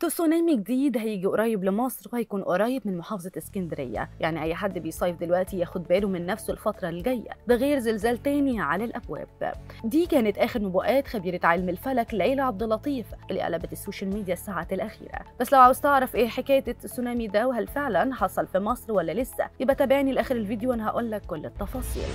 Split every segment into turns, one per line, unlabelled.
تسونامي جديد هيجي قريب لمصر وهيكون قريب من محافظة اسكندرية يعني أي حد بيصيف دلوقتي ياخد باله من نفسه الفترة الجاية ده غير زلزال تاني على الأبواب دي كانت آخر نبوءات خبيرة علم الفلك ليلى عبد اللطيف اللي قلبت السوشيال ميديا الساعات الأخيرة بس لو عاوز تعرف إيه حكاية التسونامي ده وهل فعلا حصل في مصر ولا لسه يبقى تابعني لآخر الفيديو وأنا هقول لك كل التفاصيل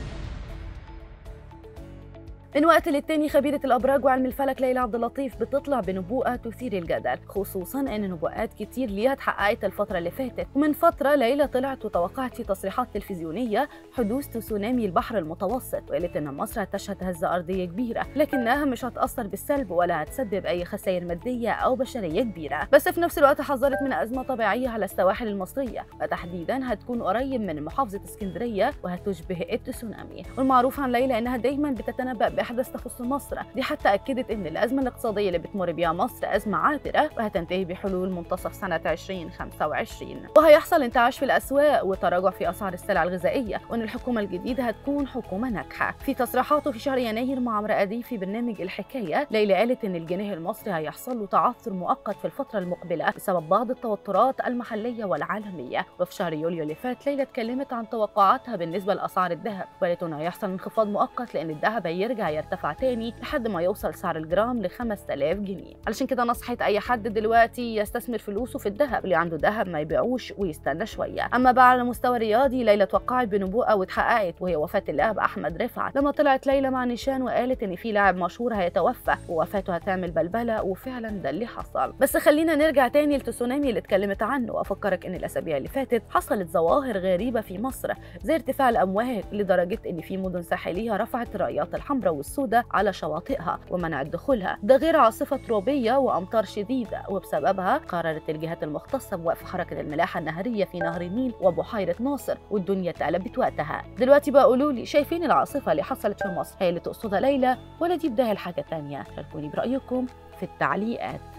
من وقت للتاني خبيرة الأبراج وعلم الفلك ليلى عبد اللطيف بتطلع بنبوءة تثير الجدل خصوصا إن نبوءات كتير ليها اتحققت الفترة اللي فاتت ومن فترة ليلى طلعت وتوقعت في تصريحات تلفزيونية حدوث تسونامي البحر المتوسط وقالت إن مصر هتشهد هزة أرضية كبيرة لكنها مش هتأثر بالسلب ولا هتسبب أي خسائر مادية أو بشرية كبيرة بس في نفس الوقت حذرت من أزمة طبيعية على السواحل المصرية وتحديدا هتكون قريب من محافظة اسكندرية وهتشبه التسونامي والمعروف عن ليلى إنها دايما بتتنبأ بأحداث تخص مصر دي حتى أكدت إن الأزمة الاقتصادية اللي بتمر بيها مصر أزمة عابرة وهتنتهي بحلول منتصف سنة 2025 وهيحصل انتعاش في الأسواق وتراجع في أسعار السلع الغذائية وإن الحكومة الجديدة هتكون حكومة ناجحة في تصريحاته في شهر يناير مع عمرو أديب في برنامج الحكاية ليلى قالت إن الجنيه المصري هيحصل له تعثر مؤقت في الفترة المقبلة بسبب بعض التوترات المحلية والعالمية وفي شهر يوليو اللي فات ليلى اتكلمت عن توقعاتها بالنسبة لأسعار الذهب وقالت إنه هيحصل انخفاض مؤقت لأن الذهب هيرجع يرتفع تاني لحد ما يوصل سعر الجرام ل 5000 جنيه علشان كده نصحت اي حد دلوقتي يستثمر فلوسه في الذهب اللي عنده ذهب ما يبيعوش ويستنى شويه اما بقى على المستوى الرياضي ليلى توقعت بنبوءه واتحققت وهي وفاه اللاعب احمد رفعت لما طلعت ليلى مع نيشان وقالت ان في لاعب مشهور هيتوفى ووفاته هتعمل بلبله وفعلا ده اللي حصل بس خلينا نرجع تاني للتسونامي اللي اتكلمت عنه وافكرك ان الاسابيع اللي فاتت حصلت ظواهر غريبه في مصر زي ارتفاع الامواج لدرجه ان في مدن ساحليه رفعت الرايات الحمراء والسوداء على شواطئها ومنعت دخولها ده غير عاصفة ترابية وأمطار شديدة وبسببها قررت الجهات المختصة بوقف حركة الملاحة النهرية في نهر النيل وبحيرة ناصر والدنيا اتقلبت وقتها دلوقتي بقى قولوا لي شايفين العاصفة اللي حصلت في مصر هي اللي تقصدها ليلى ولا دي بداية لحاجة تانية شاركوني برأيكم في التعليقات